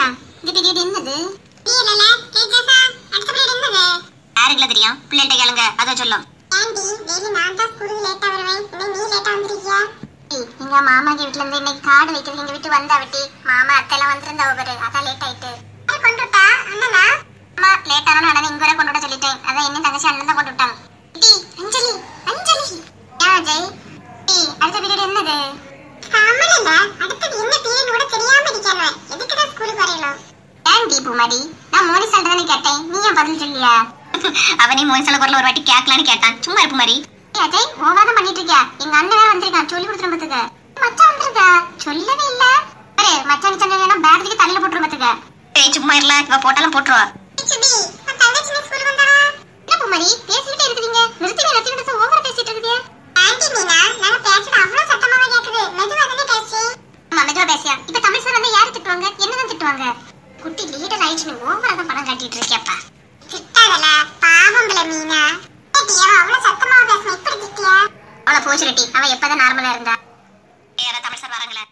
இந்த பீரியட் என்னது இல்லல கேஜஸா அடுத்த பீரியட் என்னது யாருக்குல தெரியும் பிள்ளைகிட்ட கேளுங்க அதை சொல்லும் ஆண்டி டெய்லி நான் தான் ஸ்கூலுக்கு லேட்டா வருவேன் இன்னும் நீ லேட்டா வந்திருக்கியா ஏய், எங்க மாமா வீட்ல இருந்து இன்னைக்கு கார்டு வைக்கிறது எங்க வீட்டு வந்தா வட்டி மாமா அத்தை எல்லாம் வந்திருந்தா பாரு அதான் லேட் ஆயிட்டு யார் கொண்டுட்டா அண்ணனா அம்மா லேட் ஆனாலும் அண்ணன் இங்க வரை கொண்டு விட சொல்லிட்டேன் அதான் என்ன தங்கச்சி அண்ணன் தான் கொண்டு விட்டாங்க டி அஞ்சலி அஞ்சலி ஏன் அஜய் ஏய் அடுத்த பீரியட் என்னது சமலல அடுத்தது என்ன பீரியட் கூட தெரியாம இருக்கானே எதுக்கு தான் ஸ்கூலுக்கு வரையணும் ஏன் டி பூமாடி நான் மோனி சால்ட்ட தானே கேட்டேன் நீ ஏன் பதில் சொல்லியா அவனே மோனி சால குரல ஒரு வாட்டி கேட்கலான்னு கேட்டான் சும்மா இருப்பு மாதிரி ஏய் அஜய் ஓவாதம் பண்ணிட்டு இருக்கியா எங்க அண்ணன் வந்திருக்கான் சொல்லி கொடுத்துரும் பத்துக்க மச்சான் வந்திருக்கா சொல்லவே இல்ல அரே மச்சான் சொன்னா பேட்டரிக்கு தலையில போட்டுரும் பத்துக்க ஏய் சும்மா இருல இவ போட்டாலும் போட்டுருவா சுபி உன் தங்கச்சி நீ ஸ்கூலுக்கு வந்தாளா என்ன பூமாரி பேசிக்கிட்டே இருக்கீங்க நிறுத்தி நிறுத்தி நிறுத்தி ஓவரா பேசிட்டு இருக்கீங்க ஆண்டி மீனா நாங்க பேசுறது அவ்வளவு சத்தமாவா கேக்குது மெதுவா தானே பேசி ஆமா மெதுவா பேசியா இப்ப தமிழ் சார் வந்து யாரு திட்டுவாங்க என்னதான் திட்டுவாங்க குட்டி லீடர் ஆயிடுச்சுன்னு ஓவரா தான் படம் காட்டிட்டு இருக்கியாப்பா திட்டாதல பாவம்பல மீனா ஏடி அவன் அவ்வளவு சத்தமாவா பேசின இப்படி திட்டியா அவளை போச்சு ரெட்டி அவன் எப்பதான் நார்மலா இருந்தா யாரா தமிழ் சார் வராங்களே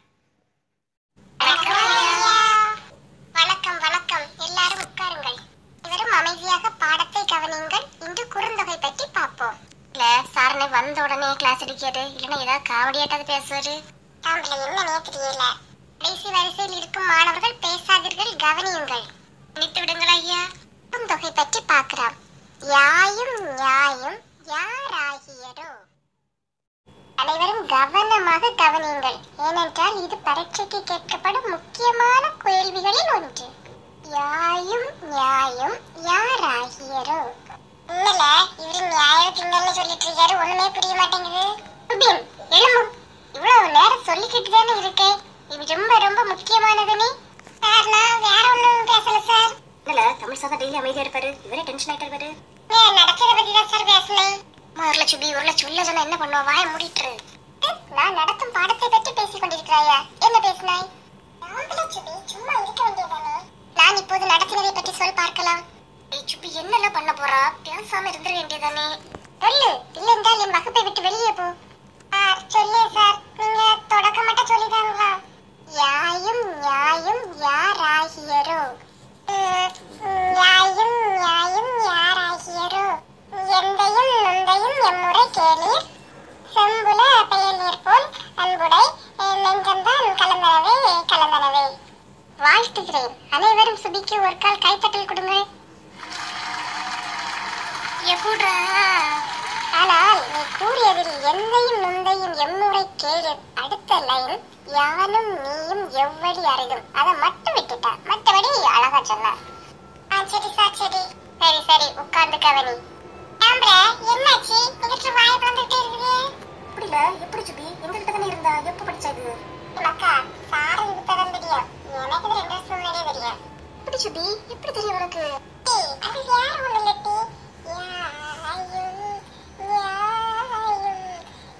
வணக்கம் வணக்கம் எல்லாரும் உட்காருங்கள் இவரும் அமைதியாக பாடத்தை கவனியுங்கள் இன்று குறுந்தொகை பற்றி பார்ப்போம் இல்ல சாரனை வந்த உடனே கிளாஸ் எடுக்காது இல்லன்னா ஏதாவது காமெடியாட்டாவது பேசுவாரு தாம்பல என்னன்னே தெரியல கடைசி வரிசையில் இருக்கும் மாணவர்கள் பேசாதீர்கள் கவனியுங்கள் நித்து விடுங்களா ஐயா குறுந்தொகை பற்றி பார்க்கலாம் யாயும் நியாயும் யாராகியரோ அனைவரும் கவனமாக கவனியுங்கள் ஏனென்றால் இது பரீட்சைக்கு கேட்கப்படும் முக்கியமான கேள்விகளில் ஒன்று யாயும் நியாயும் யாராகியரோ இல்லல இவரு நியாய திங்கள்னு சொல்லிட்டு இருக்காரு ஒண்ணுமே புரிய மாட்டேங்குது சுபின் எழுமு இவ்வளவு நேரம் சொல்லிக்கிட்டு தானே இருக்கேன் இது ரொம்ப ரொம்ப முக்கியமானதுனே சார் நான் வேற ஒண்ணும் பேசல சார் இல்ல தமிழ் சார் டெய்லி அமைதியா இருப்பாரு இவரே டென்ஷன் ஆயிட்டு இருப்பாரு நான் நடக்கிறத பத்தி தான் சார் பேசினேன் மாறல சுபி உருள சொல்ல சொன்னா என்ன பண்ணுவா வாய மூடிட்டு நான் நடத்தும் பாடத்தை பற்றி பேசிக் கொண்டிருக்கிறாயா என்ன பேசினாய் நாம்பள சுபி சும்மா இருக்க வேண்டியதானே நான் இப்போது நடத்தினதை பற்றி சொல் பார்க்கலாம் ஏய் சுபி என்னெல்லாம் பண்ண போறா பேசாம இருந்துட வேண்டியதானே சொல்லு இல்லென்றால் என் வகுப்பை விட்டு வெளியே போ சார் சொல்லு சார் நீங்க தொடக்க மட்டும் சொல்லிதாங்களா யாயும் நியாயும் யாராகியரோ உம், நியாயும் நியாயும் யாராகியரோ எந்தையும் நொந்தையும் எம்முறை கேளீர் செம்புல பெயர் நீர் போல் அன்புடை அஹ், நெஞ்சம்தான் கலந்தனவே கலந்தனவே வாழ்த்துகிறேன் அனைவரும் சுபிக்கு ஒரு கால் கைத்தட்டல் கொடுங்க எப்படா ஆனால் நீ கூறியதில் எந்தையும் நுந்தையும் எம்முறை கேளு அடுத்த லைன் யானும் நீயும் எவ்வழி அறிதும் அதை மட்டும் விட்டுட்டா மற்றபடி அழகா சொன்ன ஆ சரி சார் சரி சரி சரி உட்கார்ந்து கவனி ஆம்பள என்னாச்சு எங்கிட்ட வாய் பிளந்துட்டே இருக்குது புரியல எப்படி சுபி எங்க கிட்ட தானே இருந்தா எப்ப படிச்சா இது மக்கா சாரு இப்பதான் தெரியும் எனக்கு இது ரெண்டு வருஷம் முன்னாடியே தெரியும் எப்படி சுபி எப்படி தெரியும் உனக்கு ஏய், அது யார் ஒண்ணு இல்லட்டி யாயும் நியாயும்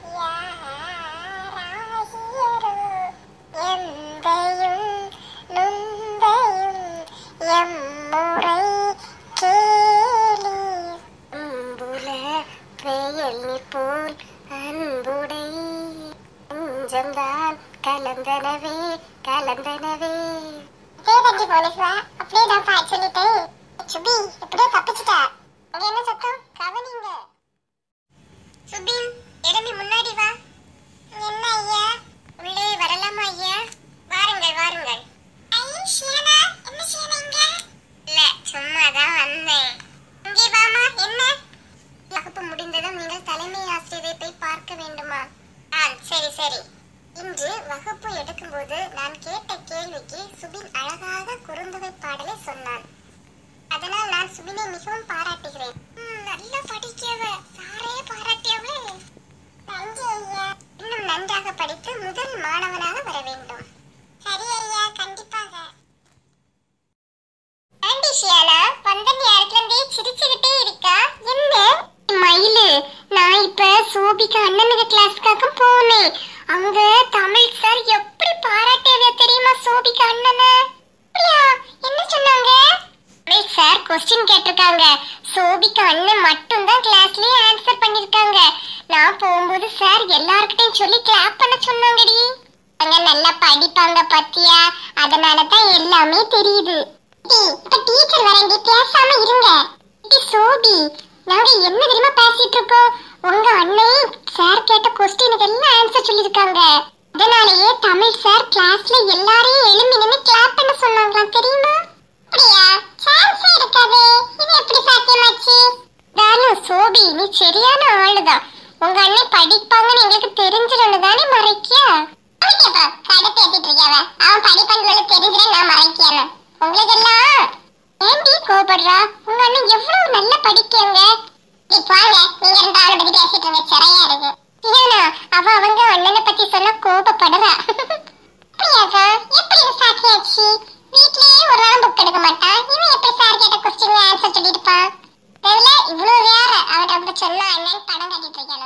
யாராகியரோ எந்தையும் நுந்தையும் எம்முறை கேளீர் அன்புல பெயல் நீ போல் அன்புடை நெஞ்சம்தான் கலந்தனவே கலந்தனவே தேதண்டி போலீஸ்வா அப்படியே நான் பாய் சொல்லிட்டேன் சுபி எப்படியோ தப்பிச்சிட்டா அங்க என்ன சத்தம் கவனிங்க சுபின் எழும்பி முன்னாடி வா என்ன ஐயா உள்ளே வரலாமா ஐயா வாருங்கள் வாருங்கள் ஐ ஷியானா என்ன ஷியானா இங்க இல்ல சும்மா தான் வந்தேன் இங்கே வாமா என்ன வகுப்பு முடிந்ததும் நீங்கள் தலைமை ஆசிரியரை போய் பார்க்க வேண்டுமா ஆ சரி சரி இன்று வகுப்பு எடுக்கும்போது நான் கேட்ட கேள்விக்கு சுபின் அழகாக குறுந்தொகை பாடலை சொன்னான் அதனால் நான் சுபினை மிகவும் பாராட்டுகிறேன் ம், நல்லா படிக்கவ சாரே பாராட்டியவளே நன்றி ஐயா இன்னும் நன்றாக படித்து முதல் மாணவனாக வர வேண்டும் சரி ஐயா கண்டிப்பாக ஆண்டி ஷியானா வந்த நேரத்துல இருந்தே சிரிச்சுக்கிட்டே இருக்கா என்ன மயிலு நான் இப்ப சோபிகா அண்ணனுக்கு கிளாஸ்க்காக போனேன் அங்க தமிழ் சார் எப்படி பாராட்டியவியா தெரியுமா சோபிகா அண்ணனை அப்படியா? என்ன சொன்னாங்க தமிழ் சார் கொஸ்டின் கேட்டிருக்காங்க சோபிகா அண்ணன் மட்டும் தான் கிளாஸ்லயே ஆன்சர் பண்ணிருக்காங்க நான் போகும்போது சார் எல்லார்கிட்டயும் சொல்லி கிளாப் பண்ண சொன்னாங்கடி அவங்க நல்லா படிப்பாங்க பத்தியா அதனால தான் எல்லா எல்லாமே தெரியுது டி இப்ப டீச்சர் வரண்டி பேசாம இருங்க டி சோபி நாங்க என்ன தெரியுமா பேசிட்டு இருக்கோம் உங்க அண்ணன் சார் கேட்ட கொஸ்டினுக்கு எல்லாம் ஆன்சர் சொல்லிருக்காங்க அதனாலேயே தமிழ் சார் கிளாஸ்ல எல்லாரையும் எழும்பி நின்னு கிளாப் பண்ண சொன்னாங்களாம் தெரியுமா அப்படியா சான்ஸே இருக்காதே இது எப்படி சாத்தியமாச்சு தானு சோபி நீ சரியான ஆளுதான் உங்க அண்ணன் படிப்பாங்கன்னு எங்களுக்கு தெரிஞ்சிடணும் தானே மறைக்கியா ஓகேப்பா கடுப்பு ஏத்திட்டு இருக்கியாவ அவன் படிப்பான்னு தெரிஞ்சிட நான் மறைக்கியானு உங்களுக்கு எல்லாம் ஏன்டி கோபப்படுறா உங்க அண்ணன் எவ்வளவு நல்லா படிக்காங்க இப்போ வாங்க நீங்க ரெண்டு ஆளை பத்தி பேசிட்டு இருங்க சிறையா இருக்கு ஏன்னா அவ அவங்க அண்ணனை பத்தி சொன்னா கோபப்படுறா அப்படியாக்கா எப்படி இது சாத்தியாச்சு வீட்லயே ஒரு நாள் புக் எடுக்க மாட்டான் இவன் எப்படி சார் கேட்ட கொஸ்டின் ஆன்சர் சொல்லிருப்பான் இதுல இவ்வளவு வேற அவன் அப்படி சொன்னா என்னன்னு படம் காட்டிட்டு இருக்காள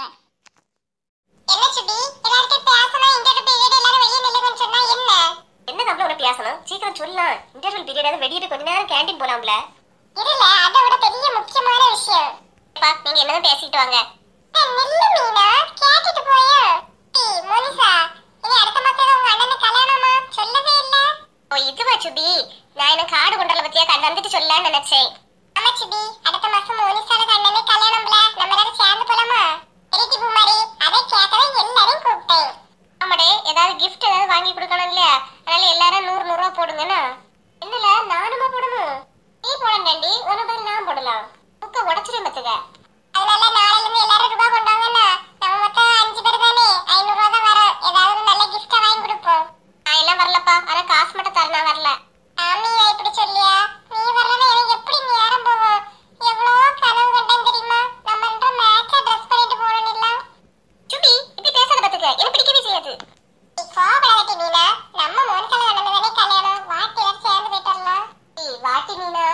என்ன சுபி எல்லார்கிட்ட பேசணும் இன்டர்வியூ பீரியட் எல்லாரும் வெளியே நில்லுங்கன்னு சொன்னா என்ன என்ன தம்பள உன பேசணும் சீக்கிரம் சொல்லலாம் இன்டர்வல் பீரியட் வெளியிட்டு கொஞ்ச நேரம் கேண்டீன் போலாம்ல இதுல அதை விட பெரிய முக்கியமான விஷயம் பா நீங்க என்னதான் பேசிட்டு வாங்க ஏய், நில்லு மீனா கேட்டுட்டு போயா ஏய், மோனிசா இனி அடுத்த மாசம் உங்க அண்ணனுக்கு கல்யாணமா சொல்லவே இல்ல ஓ இதுவா சுபி நான் என்ன காடு கொண்டால பத்தியா கண்டு வந்துட்டு சொல்லலாம்னு நினைச்சேன் ஆமா சிபி அடுத்த மாசம் மோனிசாவுக்கு அண்ணனுக்கு கல்யாணம்ல நம்ம எல்லாரும் சேர்ந்து போலாமா திருச்சி பூமாரி அதை கேட்கவே எல்லாரையும் கூப்பிட்டேன் ஆமாடே ஏதாவது கிஃப்ட் ஏதாவது வாங்கி கொடுக்கணும் இல்லையா அதனால எல்லாரும் நூறு நூறு ரூபா போடுங்கண்ணா என்னல நானுமா போடணும் நீ போடண்டாண்டி உன பதில் நான் போடலாம் புக்கை உடச்சிடும் பத்துக்க அதனால நாளைல இருந்து எல்லாரும் ரூபாய் கொண்டாங்கன்னா நம்ம மொத்தம் அஞ்சு பேர் தானே ஐநூறு ரூபா தான் வரும் ஏதாவது ஒரு நல்ல கிஃப்டா வாங்கி கொடுப்போம் நான் எல்லாம் வரலப்பா ஆனா காசு மட்டும் தர நான் வரல ஆமி இப்படி சொல்லியா நீ வரலன்னா எனக்கு எப்படி நேரம் போகும் எவ்வளவு கனவு கண்டேன் தெரியுமா நம்ம ரெண்டு மேட்சா ட்ரெஸ் பண்ணிட்டு போகணும் இல்ல சுபி இப்படி பேசாத பத்துக்க எனக்கு பிடிக்கவே செய்யாது நீ கோபப்படாதடி மீனா நம்ம மோனிகால நடந்ததானே கல்யாணம் வாட்டி எல்லாரும் சேர்ந்து போயிட்டு வரலாம் ஏய் வாட்டி நீனா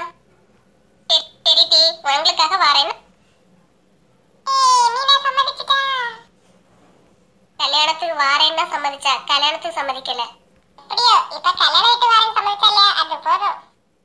சரி சரி டி உங்களுக்காக வரேன்னு ஏய் மீனா சம்மதிச்சிட்டா கல்யாணத்துக்கு வாரேன்னா சம்மதிச்சா கல்யாணத்துக்கு சம்மதிக்கல அப்படியோ இப்ப கல்யாணம் விட்டு வரேன்னு சம்மதிச்சால அது போதும்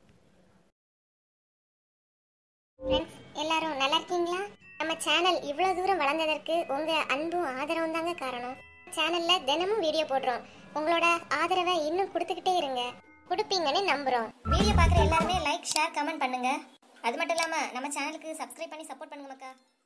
ஃப்ரெண்ட்ஸ் எல்லாரும் நல்லா இருக்கீங்களா நம்ம சேனல் இவ்வளோ தூரம் வளர்ந்ததற்கு உங்கள் அன்பும் ஆதரவும் தாங்க காரணம் சேனலில் தினமும் வீடியோ போடுறோம் உங்களோட ஆதரவை இன்னும் கொடுத்துக்கிட்டே இருங்க கொடுப்பீங்கன்னு நம்புகிறோம் வீடியோ பார்க்குற எல்லாருமே லைக் ஷேர் கமெண்ட் பண்ணுங்க அது மட்டும் இல்லாமல் நம்ம சேனலுக்கு சப்ஸ்கிரைப் பண்ணி சப்போர்ட் பண்ணுங்க மக்கா